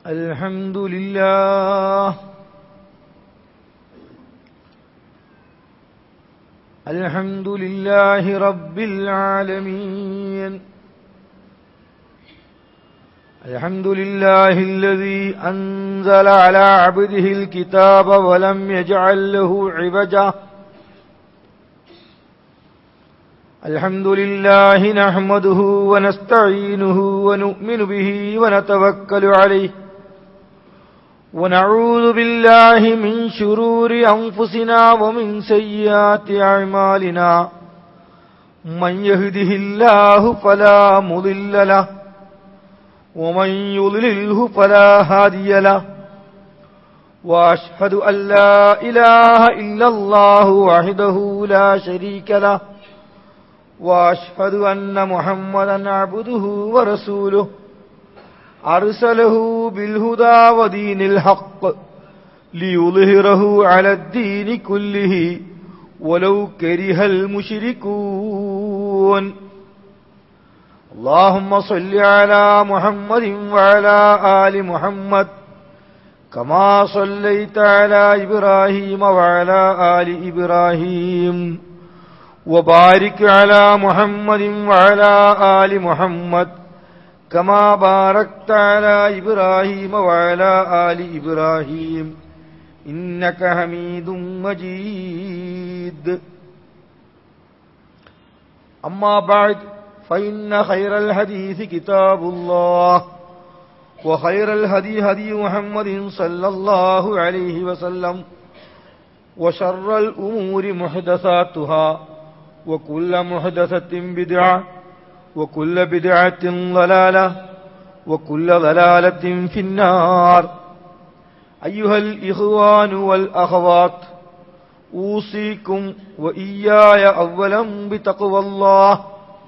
الحمد لله الحمد لله رب العالمين الحمد لله الذي أنزل على عبده الكتاب ولم يجعل له عوجا الحمد لله نحمده ونستعينه ونؤمن به ونتوكل عليه ونعوذ بالله من شرور أنفسنا ومن سيئات أعمالنا من يهده الله فلا مضل له ومن يضلله فلا هادي له وأشهد أن لا إله إلا الله وحده لا شريك له وأشهد أن محمدا عبده ورسوله أرسله بالهدى ودين الحق ليظهره على الدين كله ولو كره المشركون اللهم صل على محمد وعلى آل محمد كما صليت على إبراهيم وعلى آل إبراهيم وبارك على محمد وعلى آل محمد كما باركت على إبراهيم وعلى آل إبراهيم إنك حميد مجيد أما بعد فإن خير الحديث كتاب الله وخير الهدي هدي محمد صلى الله عليه وسلم وشر الأمور محدثاتها وكل محدثة بدعة وكل بدعة ضلالة وكل ضلالة في النار أيها الإخوان والأخوات أوصيكم وإياي أولا بتقوى الله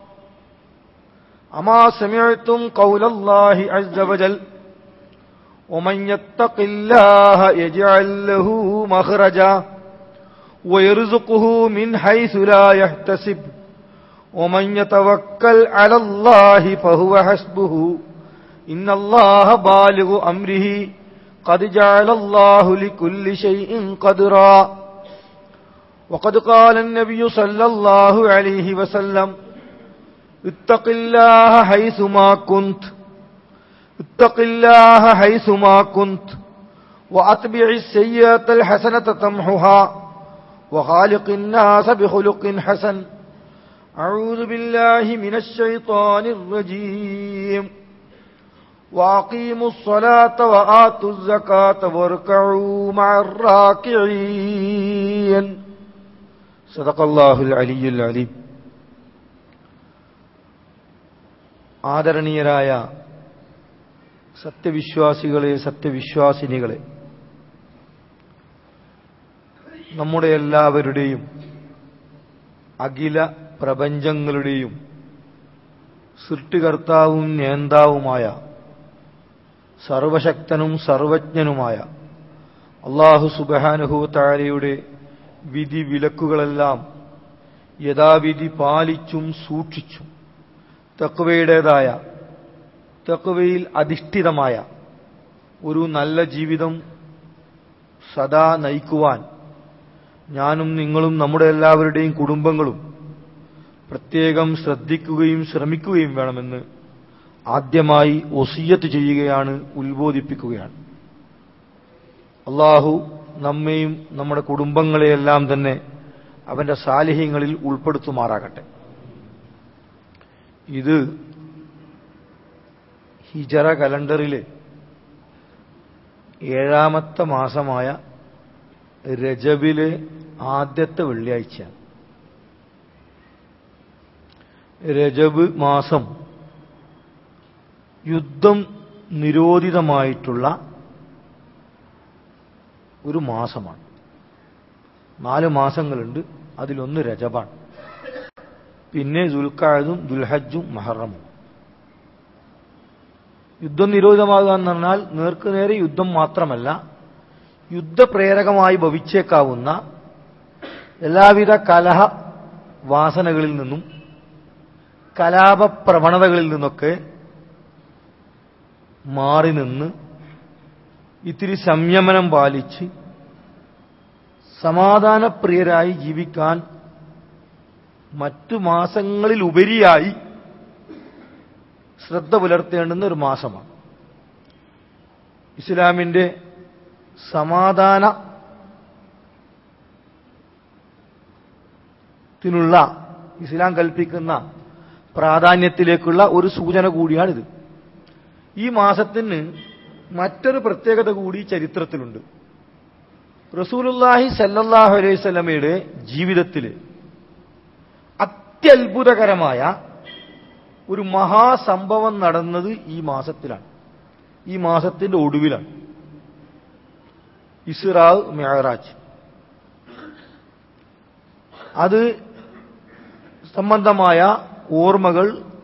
أما سمعتم قول الله عز وجل ومن يتق الله يجعل له مخرجا ويرزقه من حيث لا يحتسب ومن يتوكل على الله فهو حسبه إن الله بالغ أمره قد جعل الله لكل شيء قدرا وقد قال النبي صلى الله عليه وسلم اتق الله حيثما كنت اتق الله حيثما كنت وأتبع السيئة الحسنة تمحها وخالق الناس بخلق حسن أعوذ بالله من الشيطان الرجيم وأقيموا الصلاة وآتوا الزكاة واركعوا مع الراكعين صدق الله العلي العليم ആദരണീയരായ സത്യവിശ്വാസികളെ സത്യവിശ്വാസിനികളെ നമ്മുടെ എല്ലാവരുടെയും അഖില പ്രപഞ്ചങ്ങളുടെയും സൃഷ്ടികർത്താവും നേന്താവുമായ സർവശക്തനും സർവജ്ഞനുമായ അള്ളാഹു സുബാനുഹു താരയുടെ വിധി വിലക്കുകളെല്ലാം യഥാവിധി പാലിച്ചും സൂക്ഷിച്ചും തക്വയുടേതായ തക്വയിൽ അധിഷ്ഠിതമായ ഒരു നല്ല ജീവിതം സദാ നയിക്കുവാൻ ഞാനും നിങ്ങളും നമ്മുടെ എല്ലാവരുടെയും കുടുംബങ്ങളും പ്രത്യേകം ശ്രദ്ധിക്കുകയും ശ്രമിക്കുകയും വേണമെന്ന് ആദ്യമായി ഒസിയത്ത് ചെയ്യുകയാണ് ഉത്ബോധിപ്പിക്കുകയാണ് അള്ളാഹു നമ്മെയും നമ്മുടെ കുടുംബങ്ങളെയെല്ലാം തന്നെ അവന്റെ സാലിഹ്യങ്ങളിൽ ഉൾപ്പെടുത്തുമാറാകട്ടെ ഇത് ഹിജറ കലണ്ടറിലെ ഏഴാമത്തെ മാസമായ രജബിലെ ആദ്യത്തെ വെള്ളിയാഴ്ചയാണ് രജബ് മാസം യുദ്ധം നിരോധിതമായിട്ടുള്ള ഒരു മാസമാണ് നാല് മാസങ്ങളുണ്ട് അതിലൊന്ന് രജബാണ് പിന്നെ ദുൽഖാദും ദുൽഹജ്ജും മഹറമും യുദ്ധം നിരോധിതമാകുക എന്ന് പറഞ്ഞാൽ നേർക്കുനേരെ യുദ്ധം മാത്രമല്ല യുദ്ധപ്രേരകമായി ഭവിച്ചേക്കാവുന്ന എല്ലാവിധ കലഹ വാസനകളിൽ നിന്നും കലാപപ്രവണതകളിൽ നിന്നൊക്കെ മാറി നിന്ന് ഇത്തിരി സംയമനം പാലിച്ച് സമാധാനപ്രിയരായി ജീവിക്കാൻ മറ്റു മാസങ്ങളിലുപരിയായി ശ്രദ്ധ പുലർത്തേണ്ടുന്ന ഒരു മാസമാണ് ഇസ്ലാമിന്റെ സമാധാന ത്തിനുള്ള ഇസ്ലാം കൽപ്പിക്കുന്ന പ്രാധാന്യത്തിലേക്കുള്ള ഒരു സൂചന കൂടിയാണിത് ഈ മാസത്തിന് മറ്റൊരു പ്രത്യേകത കൂടി ചരിത്രത്തിലുണ്ട് റസൂലുല്ലാഹി സല്ലല്ലാഹു അലൈഹി സ്വലമയുടെ ജീവിതത്തിൽ അത്യത്ഭുതകരമായ ഒരു മഹാസംഭവം നടന്നത് ഈ മാസത്തിലാണ് ഈ മാസത്തിന്റെ ഒടുവിലാണ് ഇസ്രാവ് മെഹറാജ് അത് സംബന്ധമായ ഓർമ്മകൾ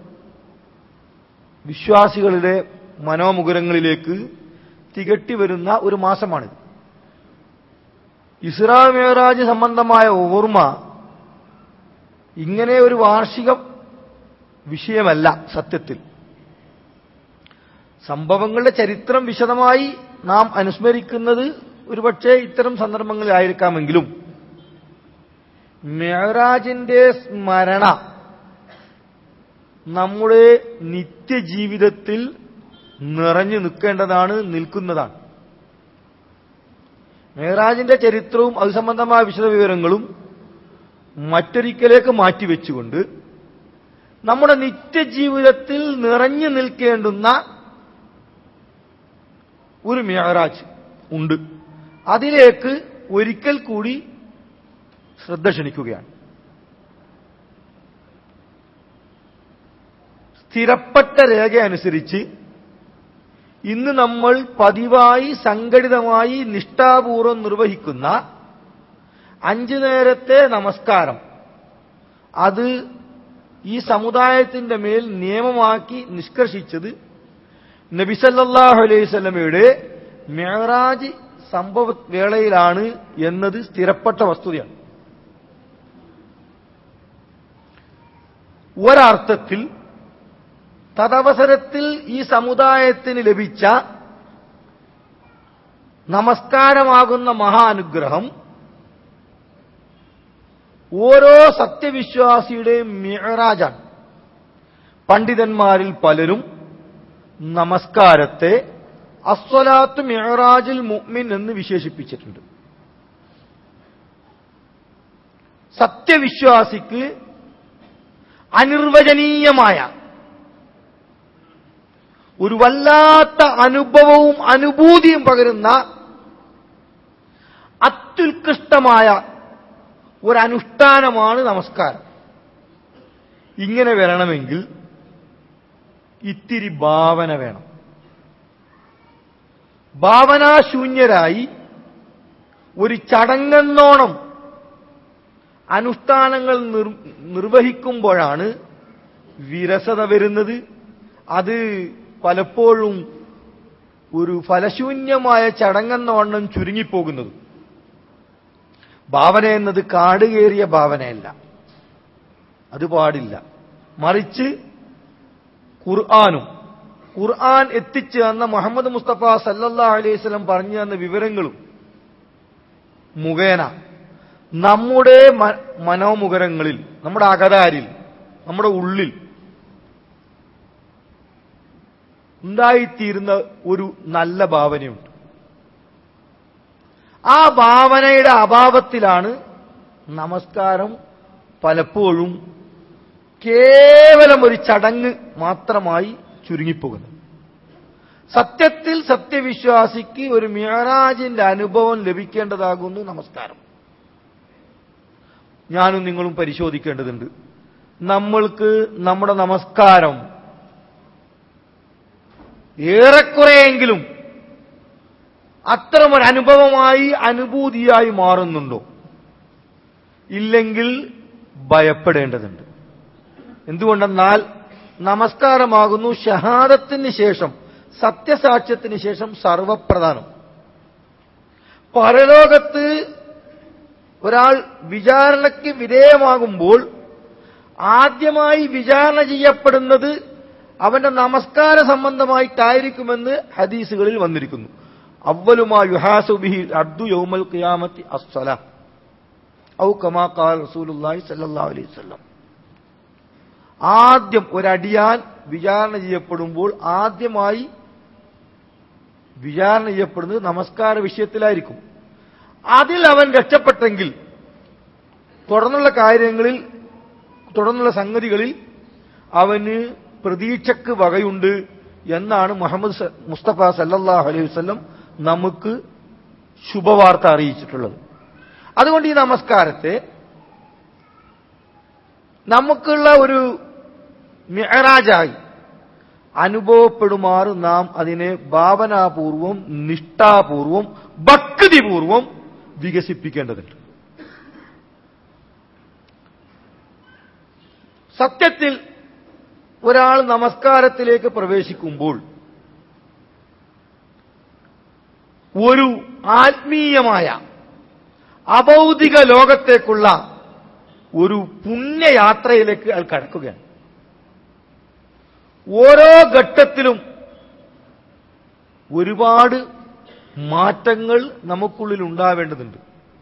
വിശ്വാസികളുടെ മനോമുകുരങ്ങളിലേക്ക് തികട്ടി വരുന്ന ഒരു മാസമാണിത് ഇസ്രാ മേറാജ് സംബന്ധമായ ഓർമ്മ ഇങ്ങനെ ഒരു വാർഷിക വിഷയമല്ല സത്യത്തിൽ സംഭവങ്ങളുടെ ചരിത്രം വിശദമായി നാം അനുസ്മരിക്കുന്നത് ഒരുപക്ഷെ ഇത്തരം സന്ദർഭങ്ങളിലായിരിക്കാമെങ്കിലും മെഹറാജിന്റെ സ്മരണ നമ്മുടെ നിത്യജീവിതത്തിൽ നിറഞ്ഞു നിൽക്കേണ്ടതാണ് നിൽക്കുന്നതാണ് മെഹറാജിന്റെ ചരിത്രവും അത് സംബന്ധമായ വിശദവിവരങ്ങളും മറ്റൊരിക്കലേക്ക് മാറ്റിവെച്ചുകൊണ്ട് നമ്മുടെ നിത്യജീവിതത്തിൽ നിറഞ്ഞു നിൽക്കേണ്ടുന്ന ഒരു മെഹറാജ് ഉണ്ട് അതിലേക്ക് ഒരിക്കൽ കൂടി ശ്രദ്ധ ക്ഷണിക്കുകയാണ് സ്ഥിരപ്പെട്ട രേഖ അനുസരിച്ച് ഇന്ന് നമ്മൾ പതിവായി സംഘടിതമായി നിഷ്ഠാപൂർവം നിർവഹിക്കുന്ന അഞ്ചു നേരത്തെ നമസ്കാരം അത് ഈ സമുദായത്തിന്റെ മേൽ നിയമമാക്കി നിഷ്കർഷിച്ചത് നബിസല്ലാഹു അലൈഹി സ്വലമയുടെ മെഹറാജ് സംഭവ വേളയിലാണ് എന്നത് സ്ഥിരപ്പെട്ട വസ്തുതയാണ് ഒരർത്ഥത്തിൽ തദവസരത്തിൽ ഈ സമുദായത്തിന് ലഭിച്ച നമസ്കാരമാകുന്ന മഹാനുഗ്രഹം ഓരോ സത്യവിശ്വാസിയുടെയും മിഹറാജാണ് പണ്ഡിതന്മാരിൽ പലരും നമസ്കാരത്തെ അസ്വലാത്ത് മിഹറാജുൽ മുഅ്മിൻ എന്ന് വിശേഷിപ്പിച്ചിട്ടുണ്ട് സത്യവിശ്വാസിക്ക് അനിർവചനീയമായ ഒരു വല്ലാത്ത അനുഭവവും അനുഭൂതിയും പകരുന്ന അത്യുത്കൃഷ്ടമായ ഒരനുഷ്ഠാനമാണ് നമസ്കാരം ഇങ്ങനെ വരണമെങ്കിൽ ഇത്തിരി ഭാവന വേണം ഭാവനാശൂന്യരായി ഒരു ചടങ്ങെന്നോണം അനുഷ്ഠാനങ്ങൾ നിർ നിർവഹിക്കുമ്പോഴാണ് വിരസത വരുന്നത് അത് പലപ്പോഴും ഒരു ഫലശൂന്യമായ ചടങ്ങെന്നവണ്ണം ചുരുങ്ങിപ്പോകുന്നത് ഭാവന എന്നത് കാടുകേറിയ ഭാവനയല്ല അത് പാടില്ല മറിച്ച് ഖുർആാനും ഖുർആൻ എത്തിച്ചു തന്ന മുഹമ്മദ് മുസ്തഫ സല്ലല്ലാ അലൈഹി സ്വലം പറഞ്ഞു തന്ന വിവരങ്ങളും മുഖേന നമ്മുടെ മ- മനോമുഖരങ്ങളിൽ നമ്മുടെ അകതാരിൽ നമ്മുടെ ഉള്ളിൽ ഉണ്ടായിത്തീരുന്ന ഒരു നല്ല ഭാവനയുണ്ട് ആ ഭാവനയുടെ അഭാവത്തിലാണ് നമസ്കാരം പലപ്പോഴും കേവലം ഒരു ചടങ്ങ് മാത്രമായി ചുരുങ്ങിപ്പോകുന്നത് സത്യത്തിൽ സത്യവിശ്വാസിക്ക് ഒരു മിയറാജിന്റെ അനുഭവം ലഭിക്കേണ്ടതാകുന്നു നമസ്കാരം ഞാനും നിങ്ങളും പരിശോധിക്കേണ്ടതുണ്ട് നമ്മൾക്ക് നമ്മുടെ നമസ്കാരം ഏറെക്കുറെയെങ്കിലും അത്തരമൊരു അനുഭവമായി അനുഭൂതിയായി മാറുന്നുണ്ടോ ഇല്ലെങ്കിൽ ഭയപ്പെടേണ്ടതുണ്ട് എന്തുകൊണ്ടെന്നാൽ നമസ്കാരമാകുന്നു ഷഹാദത്തിന് ശേഷം സത്യസാക്ഷ്യത്തിന് ശേഷം സർവപ്രധാനം പരലോകത്ത് ഒരാൾ വിചാരണയ്ക്ക് വിധേയമാകുമ്പോൾ ആദ്യമായി വിചാരണ ചെയ്യപ്പെടുന്നത് അവന്റെ നമസ്കാര സംബന്ധമായിട്ടായിരിക്കുമെന്ന് ഹദീസുകളിൽ വന്നിരിക്കുന്നു അവലുമാ യുഹാസു ബിഹി അബ്ദു യൗമൽ ഖിയാമത്തി അസ്സല ഔ കമാ ഖാൽ റസൂലുള്ളാഹി സ്വല്ലല്ലാഹു അലൈഹി വസല്ലം ആദ്യം ഒരടിയാൻ വിചാരണ ചെയ്യപ്പെടുമ്പോൾ ആദ്യമായി വിചാരണ ചെയ്യപ്പെടുന്നത് നമസ്കാര വിഷയത്തിലായിരിക്കും അതിൽ അവൻ രക്ഷപ്പെട്ടെങ്കിൽ തുടർന്നുള്ള കാര്യങ്ങളിൽ തുടർന്നുള്ള സംഗതികളിൽ അവന് പ്രതീക്ഷക്ക് വകയുണ്ട് എന്നാണ് മുഹമ്മദ് സ- മുസ്തഫ സല്ലല്ലാഹു അലൈഹി വസല്ലം നമുക്ക് ശുഭവാർത്ത അറിയിച്ചിട്ടുള്ളത് അതുകൊണ്ട് ഈ നമസ്കാരത്തെ നമുക്കുള്ള ഒരു മിഹറാജായി അനുഭവപ്പെടുമാറ് നാം അതിനെ ഭാവനാപൂർവം നിഷ്ഠാപൂർവം ഭക്തിപൂർവം വികസിപ്പിക്കേണ്ടതുണ്ട് സത്യത്തിൽ ഒരാൾ നമസ്കാരത്തിലേക്ക് പ്രവേശിക്കുമ്പോൾ ഒരു ആത്മീയമായ അഭൗതിക ലോകത്തേക്കുള്ള ഒരു പുണ്യയാത്രയിലേക്ക് അയാൾ കടക്കുകയാണ് ഓരോ ഘട്ടത്തിലും ഒരുപാട് മാറ്റങ്ങൾ നമുക്കുള്ളിൽ ഉണ്ടാവേണ്ടതുണ്ട്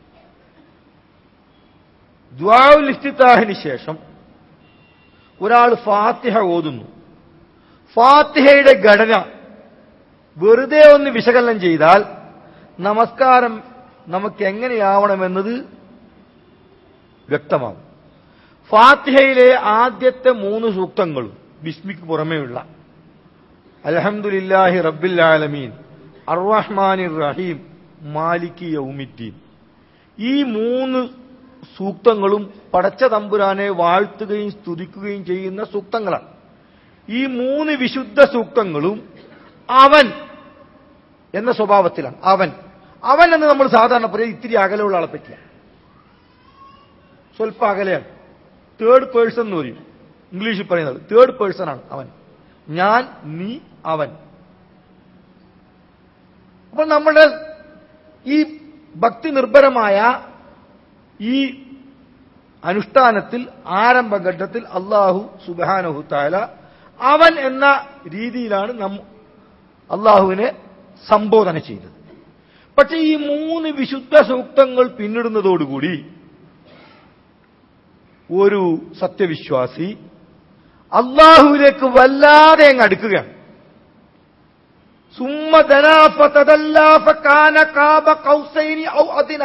ദ്വാവുൽ ഇസ്തിത്താഹിന് ശേഷം ഒരാൾ ഫാത്തിഹ ഓതുന്നു ഫാത്തിഹയുടെ ഘടന വെറുതെ ഒന്ന് വിശകലനം ചെയ്താൽ നമസ്കാരം നമുക്ക് എങ്ങനെയാവണമെന്നത് വ്യക്തമാകും ഫാത്തിഹയിലെ ആദ്യത്തെ മൂന്ന് സൂക്തങ്ങളും ബിസ്മിക്ക് പുറമേയുള്ള അലഹമുല്ലാഹി റബ്ബിൽ ആലമീൻ അർറഹ്മാനിർ റഹീം മാലിക് യൗമിദ്ദീൻ ഈ മൂന്ന് സൂക്തങ്ങളും പടച്ച തമ്പുരാനെ വാഴ്ത്തുകയും സ്തുതിക്കുകയും ചെയ്യുന്ന സൂക്തങ്ങളാണ് ഈ മൂന്ന് വിശുദ്ധ സൂക്തങ്ങളും അവൻ എന്ന സ്വഭാവത്തിലാണ് അവൻ അവൻ എന്ന് നമ്മൾ സാധാരണ പറയും ഇത്തിരി അകലെയുള്ള ആളെ പറ്റിയാണ് സ്വല്പം അകലെയാണ് തേർഡ് പേഴ്സൺ എന്ന് പറയും ഇംഗ്ലീഷിൽ പറയുന്നത് തേർഡ് പേഴ്സൺ ആണ് അവൻ ഞാൻ നീ അവൻ അപ്പോൾ നമ്മുടെ ഈ ഭക്തി നിർഭരമായ ഈ അനുഷ്ഠാനത്തിൽ ആരംഭഘട്ടത്തിൽ അള്ളാഹു സുബാനഹു താല അവൻ എന്ന രീതിയിലാണ് നം അള്ളാഹുവിനെ സംബോധന ചെയ്തത് പക്ഷെ ഈ മൂന്ന് വിശുദ്ധ സൂക്തങ്ങൾ പിന്നിടുന്നതോടുകൂടി ഒരു സത്യവിശ്വാസി അള്ളാഹുവിലേക്ക് വല്ലാതെ അങ്ങ് അടുക്കുകയാണ് സുമ്മ ദനാഫ തദല്ലാഫ കാന കാബ കൗസൈനി ഔ അദിന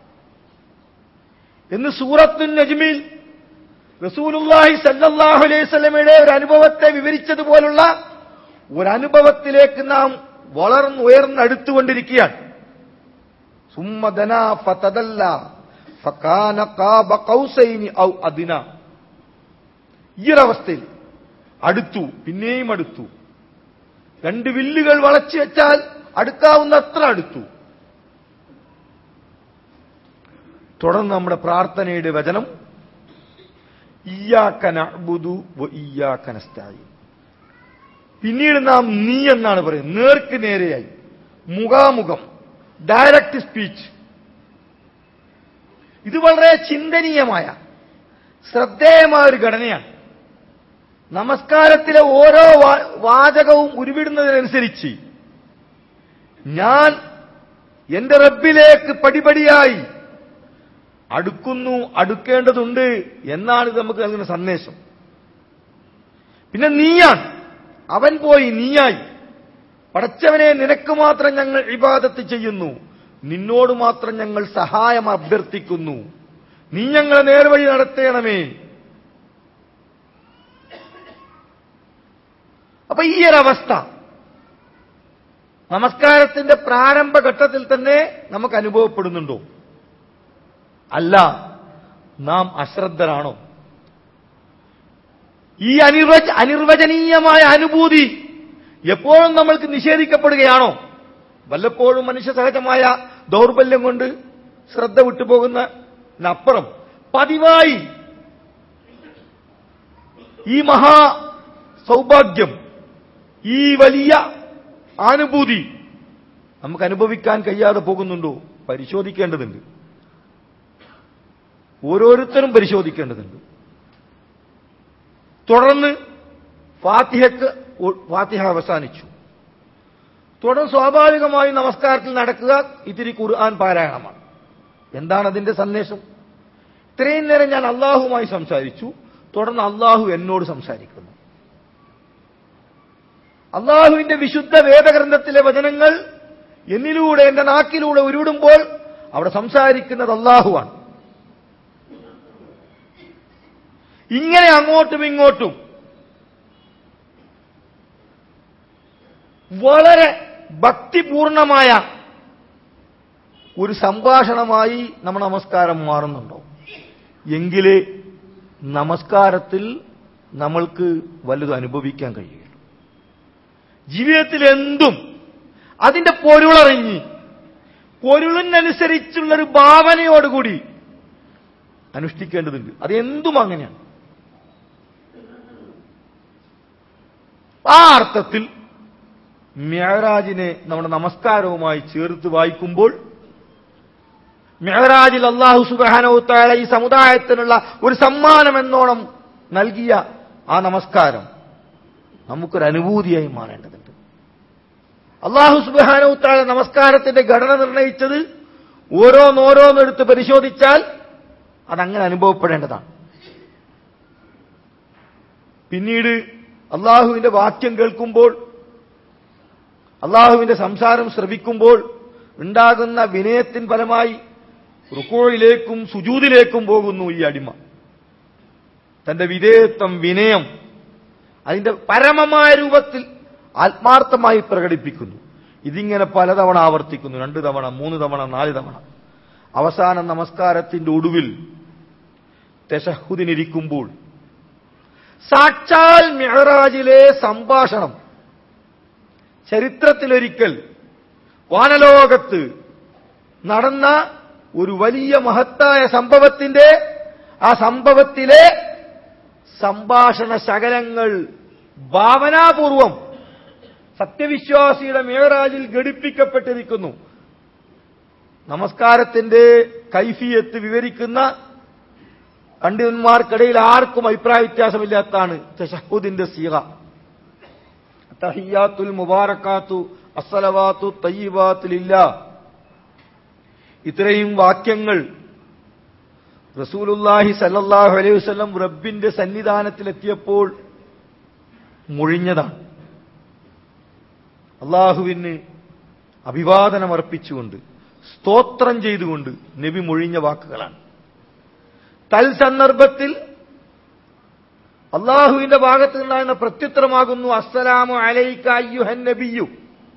എന്ന് സൂറത്തുൻ നജ്മിൽ റസൂലുള്ളാഹി സല്ലല്ലാഹു അലൈഹി വസല്ലമയുടെ ഒരു അനുഭവത്തെ വിവരിച്ചതുപോലുള്ള ഒരു അനുഭവത്തിലേക്ക് നാം വളർന്നുയർന്നടുത്തുകൊണ്ടിരിക്കുകയാണ് സുമ്മ ദനാഫ തദല്ല ഫകാന കാബ കൗസൈനി ഔ അദിന ഈ ഒരവസ്ഥയിൽ അടുത്തു പിന്നെയും അടുത്തു രണ്ട് വില്ലുകൾ വളച്ചു വെച്ചാൽ അടുക്കാവുന്നത്ര അടുത്തു തുടർന്ന് നമ്മുടെ പ്രാർത്ഥനയുടെ വചനം ഇയ്യാക്കന ബുധു ഇയ്യാക്കനസ്തായി പിന്നീട് നാം നീ എന്നാണ് പറയുന്നത് നേർക്ക് നേരെയായി മുഖാമുഖം ഡയറക്റ്റ് സ്പീച്ച് ഇത് വളരെ ചിന്തനീയമായ ശ്രദ്ധേയമായ ഒരു ഘടനയാണ് നമസ്കാരത്തിലെ ഓരോ വാ- വാചകവും ഉരുവിടുന്നതിനനുസരിച്ച് ഞാൻ എന്റെ റബ്ബിലേക്ക് പടിപടിയായി അടുക്കുന്നു അടുക്കേണ്ടതുണ്ട് എന്നാണ് ഇത് നമുക്ക് നൽകുന്ന സന്ദേശം പിന്നെ നീയാണ് അവൻ പോയി നീയായി പടച്ചവനെ നിനക്ക് മാത്രം ഞങ്ങൾ ഇബാദത്ത് ചെയ്യുന്നു നിന്നോട് മാത്രം ഞങ്ങൾ സഹായം അഭ്യർത്ഥിക്കുന്നു നീ ഞങ്ങളെ നേർവഴി നടത്തേണമേ അപ്പൊ ഈ ഒരവസ്ഥ നമസ്കാരത്തിന്റെ പ്രാരംഭഘട്ടത്തിൽ തന്നെ നമുക്ക് അനുഭവപ്പെടുന്നുണ്ടോ അല്ല നാം അശ്രദ്ധരാണോ ഈ അനിർവച അനിർവചനീയമായ അനുഭൂതി എപ്പോഴും നമ്മൾക്ക് നിഷേധിക്കപ്പെടുകയാണോ വല്ലപ്പോഴും മനുഷ്യ സഹജമായ ദൗർബല്യം കൊണ്ട് ശ്രദ്ധ വിട്ടുപോകുന്നതിനപ്പുറം പതിവായി ഈ മഹാ സൗഭാഗ്യം ഈ വലിയ അനുഭൂതി നമുക്ക് അനുഭവിക്കാൻ കഴിയാതെ പോകുന്നുണ്ടോ പരിശോധിക്കേണ്ടതുണ്ട് ഓരോരുത്തരും പരിശോധിക്കേണ്ടതുണ്ട് തുടർന്ന് ഫാത്തിഹക്ക് ഒ- ഫാത്തിഹ അവസാനിച്ചു തുടർന്ന് സ്വാഭാവികമായി നമസ്കാരത്തിൽ നടക്കുക ഇത്തിരി ഖുർആൻ പാരായണമാണ് എന്താണ് അതിന്റെ സന്ദേശം ഇത്രയും നേരം ഞാൻ അള്ളാഹുമായി സംസാരിച്ചു തുടർന്ന് അള്ളാഹു എന്നോട് സംസാരിക്കുന്നു അള്ളാഹുവിന്റെ വിശുദ്ധ വേദഗ്രന്ഥത്തിലെ വചനങ്ങൾ എന്നിലൂടെ എന്റെ നാക്കിലൂടെ ഉരുവിടുമ്പോൾ അവിടെ സംസാരിക്കുന്നത് അള്ളാഹുവാണ് ഇങ്ങനെ അങ്ങോട്ടും ഇങ്ങോട്ടും വളരെ ഭക്തിപൂർണമായ ഒരു സംഭാഷണമായി നമ്മുടെ നമസ്കാരം മാറുന്നുണ്ടോ എങ്കിലേ നമസ്കാരത്തിൽ നമ്മൾക്ക് വലുത് അനുഭവിക്കാൻ കഴിയുകയുള്ളൂ ജീവിതത്തിൽ എന്തും അതിന്റെ പൊരുളറിഞ്ഞ് പൊരുളിനനുസരിച്ചുള്ളൊരു ഭാവനയോടുകൂടി അനുഷ്ഠിക്കേണ്ടതുണ്ട് അത് എന്തും അങ്ങനെയാണ് ആ അർത്ഥത്തിൽ മെഹറാജിനെ നമ്മുടെ നമസ്കാരവുമായി ചേർത്ത് വായിക്കുമ്പോൾ മെഹറാജിൽ അള്ളാഹു സുബാനവുത്തായ ഈ സമുദായത്തിനുള്ള ഒരു സമ്മാനം എന്നോണം നൽകിയ ആ നമസ്കാരം നമുക്കൊരു അനുഭൂതിയായി മാറേണ്ടതുണ്ട് അള്ളാഹു സുബാനവുത്തായ നമസ്കാരത്തിന്റെ ഘടന നിർണയിച്ചത് ഓരോന്നോരോന്നെടുത്ത് പരിശോധിച്ചാൽ അതങ്ങനെ അനുഭവപ്പെടേണ്ടതാണ് പിന്നീട് അള്ളാഹുവിന്റെ വാക്യം കേൾക്കുമ്പോൾ അള്ളാഹുവിന്റെ സംസാരം ശ്രവിക്കുമ്പോൾ ഉണ്ടാകുന്ന വിനയത്തിൻ ഫലമായി റുക്കോയിലേക്കും സുജൂതിലേക്കും പോകുന്നു ഈ അടിമ തന്റെ വിധേയത്വം വിനയം അതിന്റെ പരമമായ രൂപത്തിൽ ആത്മാർത്ഥമായി പ്രകടിപ്പിക്കുന്നു ഇതിങ്ങനെ പലതവണ ആവർത്തിക്കുന്നു രണ്ട് തവണ മൂന്ന് തവണ നാല് തവണ അവസാന നമസ്കാരത്തിന്റെ ഒടുവിൽ തെശഹുദിനിരിക്കുമ്പോൾ സാക്ഷാൽ മെഹറാജിലെ സംഭാഷണം ചരിത്രത്തിലൊരിക്കൽ വാനലോകത്ത് നടന്ന ഒരു വലിയ മഹത്തായ സംഭവത്തിന്റെ ആ സംഭവത്തിലെ സംഭാഷണ ശകലങ്ങൾ ഭാവനാപൂർവം സത്യവിശ്വാസിയുടെ മേറാജിൽ ഘടിപ്പിക്കപ്പെട്ടിരിക്കുന്നു നമസ്കാരത്തിന്റെ കൈഫിയത്ത് വിവരിക്കുന്ന പണ്ഡിതന്മാർക്കിടയിൽ ആർക്കും അഭിപ്രായ വ്യത്യാസമില്ലാത്തതാണ് തഷഹുദിന്റെ സീറ തഹിയാത്തുൽ മുബാറക്കാത്തു അസ്സലവാത്തു തയ്യബാത്തുലില്ല ഇത്രയും വാക്യങ്ങൾ റസൂലുല്ലാഹി സല്ലല്ലാഹു അലൈഹി വസല്ലം റബ്ബിന്റെ സന്നിധാനത്തിലെത്തിയപ്പോൾ മുഴിഞ്ഞതാണ് അള്ളാഹുവിന് അഭിവാദനം അർപ്പിച്ചുകൊണ്ട് സ്തോത്രം ചെയ്തുകൊണ്ട് നബി മൊഴിഞ്ഞ വാക്കുകളാണ് തൽസന്ദർഭത്തിൽ അള്ളാഹുവിന്റെ ഭാഗത്ത് നിന്നുണ്ടാകുന്ന പ്രത്യുത്തരമാകുന്നു അസ്സലാമു അലൈക അയ്യുഹൻ നബിയു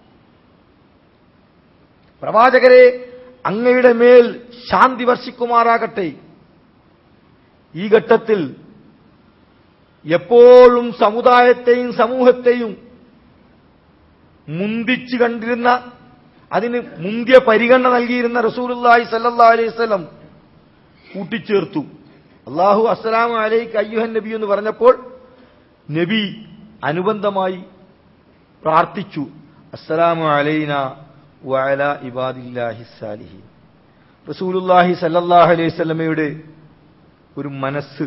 പ്രവാചകരെ അങ്ങയുടെ മേൽ ശാന്തി വർഷിക്കുമാറാകട്ടെ ഈ ഘട്ടത്തിൽ എപ്പോഴും സമുദായത്തെയും സമൂഹത്തെയും മുന്തിച്ചു കണ്ടിരുന്ന അതിന് മുന്തിയ പരിഗണന നൽകിയിരുന്ന റസൂലുല്ലാഹി സല്ലല്ലാഹു അലൈഹി വസല്ലം കൂട്ടിച്ചേർത്തു അള്ളാഹു അസ്സലാമു അലൈക്ക് അയ്യുഹൻ നബി എന്ന് പറഞ്ഞപ്പോൾ നബി അനുബന്ധമായി പ്രാർത്ഥിച്ചു അസ്സലാമു അലൈന വഅല ഇബാദില്ലാഹി സാലിഹീൻ റസൂലുല്ലാഹി സല്ലല്ലാഹു അലൈഹി വസല്ലമയുടെ ഒരു മനസ്സ്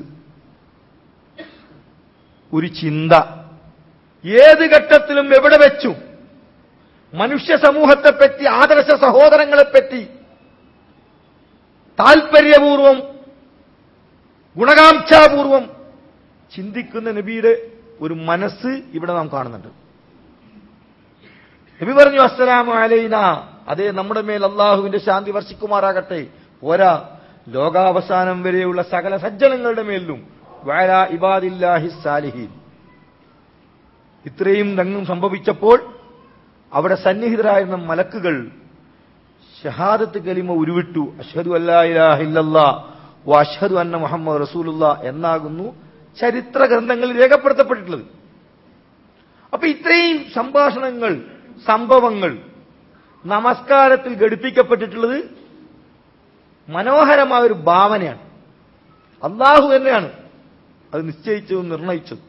ഒരു ചിന്ത ഏത് ഘട്ടത്തിലും എവിടെ വെച്ചും മനുഷ്യ സമൂഹത്തെപ്പറ്റി ആദർശ സഹോദരങ്ങളെപ്പറ്റി താൽപര്യപൂർവം ഗുണകാംക്ഷാപൂർവം ചിന്തിക്കുന്ന നബിയുടെ ഒരു മനസ്സ് ഇവിടെ നാം കാണുന്നുണ്ട് നബി പറഞ്ഞു അസ്സലാമു അലൈന അതേ നമ്മുടെ മേൽ അള്ളാഹുവിന്റെ ശാന്തി വർഷിക്കുമാറാകട്ടെ പോരാ ലോകാവസാനം വരെയുള്ള സകല സജ്ജനങ്ങളുടെ മേലും വയല ഇബാദില്ലാഹി സാലിഹീൻ ഇത്രയും രംഗം സംഭവിച്ചപ്പോൾ അവിടെ സന്നിഹിതരായിരുന്ന മലക്കുകൾ ഷഹാദത്ത് കലിമ ഉരുവിട്ടു അഷ്ഹദു അല്ലാ ഇലാഹ ഇല്ലല്ലാ വ അഷ്ഹദു അന്ന മുഹമ്മദ് റസൂലുള്ള എന്നാകുന്നു ചരിത്ര ഗ്രന്ഥങ്ങളിൽ രേഖപ്പെടുത്തപ്പെട്ടിട്ടുള്ളത് അപ്പൊ ഇത്രയും സംഭാഷണങ്ങൾ സംഭവങ്ങൾ നമസ്കാരത്തിൽ ഘടിപ്പിക്കപ്പെട്ടിട്ടുള്ളത് മനോഹരമായ ഒരു ഭാവനയാണ് അള്ളാഹു തന്നെയാണ് അത് നിശ്ചയിച്ചതും നിർണയിച്ചതും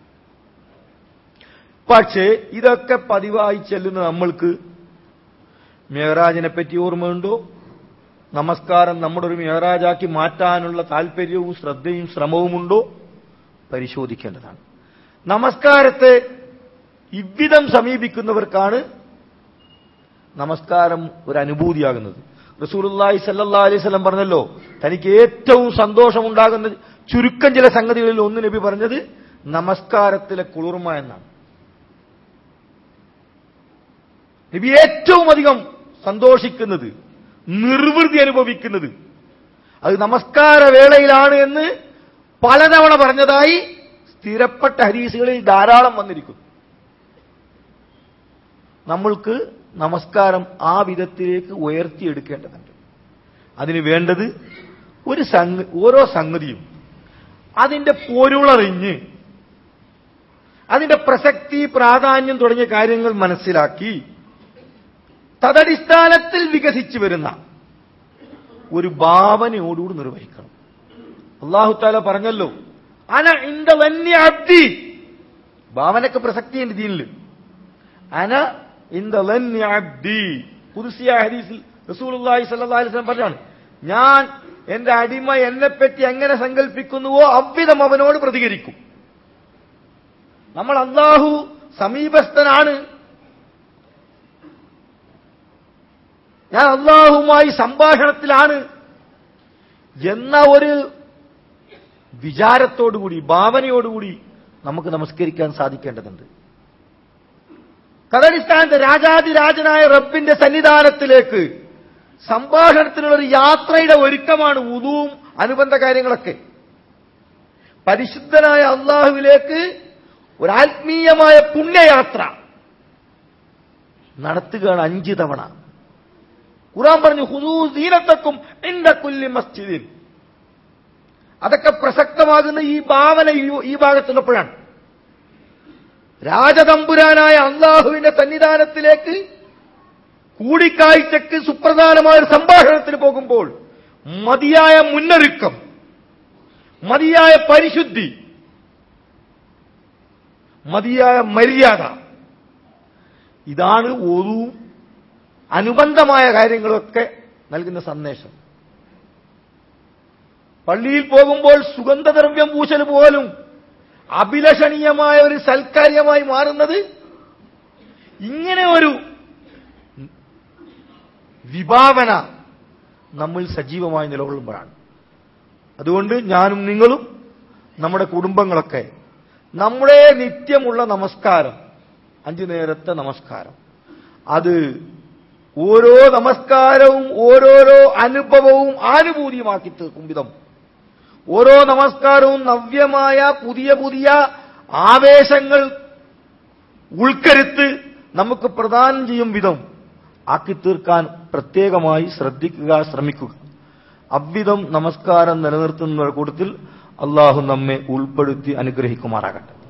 പക്ഷേ ഇതൊക്കെ പതിവായി ചെല്ലുന്ന നമ്മൾക്ക് മേറാജിനെ പറ്റി ഓർമ്മയുണ്ടോ നമസ്കാരം നമ്മുടെ ഒരു മേറാജാക്കി മാറ്റാനുള്ള താല്പര്യവും ശ്രദ്ധയും ശ്രമവുമുണ്ടോ പരിശോധിക്കേണ്ടതാണ് നമസ്കാരത്തെ ഇவ்விധം സമീപിക്കുന്നവർക്കാണ് നമസ്കാരം ഒരു അനുഭൂതിയാകുന്നത് റസൂലുള്ളാഹി സല്ലല്ലാഹു അലൈഹി വസല്ലം പറഞ്ഞല്ലോ തനിക്ക് ഏറ്റവും സന്തോഷമുണ്ടാകുന്ന ചുരുക്കം ചില സംഗതികളിൽ ഒന്ന് നബി പറഞ്ഞത് നമസ്കാരത്തിലെ കുളിർമ എന്നാണ് നബി ഏറ്റവും അധികം സന്തോഷിക്കുന്നത് നിർവൃതി അനുഭവിക്കുന്നത് അത് നമസ്കാര വേളയിലാണ് എന്ന് പലതവണ പറഞ്ഞതായി സ്ഥിരപ്പെട്ട ഹരീസുകളിൽ ധാരാളം വന്നിരിക്കുന്നു നമ്മൾക്ക് നമസ്കാരം ആ വിധത്തിലേക്ക് ഉയർത്തിയെടുക്കേണ്ടതുണ്ട് അതിന് വേണ്ടത് ഒരു സംഗ ഓരോ സംഗതിയും അതിന്റെ പൊരുളറിഞ്ഞ് അതിന്റെ പ്രസക്തി പ്രാധാന്യം തുടങ്ങിയ കാര്യങ്ങൾ മനസ്സിലാക്കി തദടിസ്ഥാനത്തിൽ വികസിച്ചു വരുന്ന ഒരു ഭാവനയോടുകൂടി നിർവഹിക്കണം അള്ളാഹു താല പറഞ്ഞല്ലോ അന ഇന്ത വന്യ അബ്ദി ഭാവനക്ക് പ്രസക്തിയുണ്ട് ദീനില് അന ഇന്ത വന്യ അബ്ദി പുതുസിയ ഹദീസിൽ റസൂലുള്ളാഹി സ്വല്ലല്ലാഹി അലൈഹി വസല്ലം പറഞ്ഞാണ് ഞാൻ എന്റെ അടിമ എന്നെപ്പറ്റി എങ്ങനെ സങ്കല്പിക്കുന്നുവോ അவ்விதം അവനോട് പ്രതികരിക്കും നമ്മൾ അള്ളാഹു സമീപസ്ഥനാണ് ഞാൻ അള്ളാഹുമായി സംഭാഷണത്തിലാണ് എന്ന ഒരു വിചാരത്തോടുകൂടി ഭാവനയോടുകൂടി നമുക്ക് നമസ്കരിക്കാൻ സാധിക്കേണ്ടതുണ്ട് കഥടിസ്ഥാനത്ത് രാജാതിരാജനായ റബ്ബിന്റെ സന്നിധാനത്തിലേക്ക് സംഭാഷണത്തിനുള്ള ഒരു യാത്രയുടെ ഒരുക്കമാണ് ഉതുവും അനുബന്ധ കാര്യങ്ങളൊക്കെ പരിശുദ്ധനായ അള്ളാഹുവിലേക്ക് ഒരു ആത്മീയമായ പുണ്യയാത്ര നടത്തുകയാണ് അഞ്ച് തവണ ഖുറാൻ പറഞ്ഞു ഹുദൂ ദീനത്തക്കും എന്റെ കുല്ലി മസ്ജിദിൻ അതൊക്കെ പ്രസക്തമാകുന്ന ഈ ഭാവന ഈ- ഈ ഭാഗത്തുള്ളപ്പോഴാണ് രാജതമ്പുരാനായ അള്ളാഹുവിന്റെ സന്നിധാനത്തിലേക്ക് കൂടിക്കാഴ്ചക്ക് സുപ്രധാനമായ ഒരു സംഭാഷണത്തിന് പോകുമ്പോൾ മതിയായ മുന്നൊരുക്കം മതിയായ പരിശുദ്ധി മതിയായ മര്യാദ ഇതാണ് ഓതുവും അനുബന്ധമായ കാര്യങ്ങളൊക്കെ നൽകുന്ന സന്ദേശം പള്ളിയിൽ പോകുമ്പോൾ സുഗന്ധദ്രവ്യം പൂശൽ പോലും അഭിലഷണീയമായ ഒരു സൽക്കാര്യമായി മാറുന്നത് ഇങ്ങനെ ഒരു വിഭാവന നമ്മൾ സജീവമായി നിലകൊള്ളുമ്പോഴാണ് അതുകൊണ്ട് ഞാനും നിങ്ങളും നമ്മുടെ കുടുംബങ്ങളൊക്കെ നമ്മുടെ നിത്യമുള്ള നമസ്കാരം അഞ്ചു നേരത്തെ നമസ്കാരം അത് ഓരോ നമസ്കാരവും ഓരോരോ അനുഭവവും ആനുഭൂതിയുമാക്കി തീർക്കും വിധം ഓരോ നമസ്കാരവും നവ്യമായ പുതിയ പുതിയ ആവേശങ്ങൾ ഉൾക്കരുത്ത് നമുക്ക് പ്രദാനം ചെയ്യും വിധം ആക്കി തീർക്കാൻ പ്രത്യേകമായി ശ്രദ്ധിക്കുക ശ്രമിക്കുക അவ்விധം നമസ്കാരം നിലനിർത്തുന്ന കൂട്ടത്തിൽ അള്ളാഹു നമ്മെ ഉൾപ്പെടുത്തി അനുഗ്രഹിക്കുമാറാകട്ടെ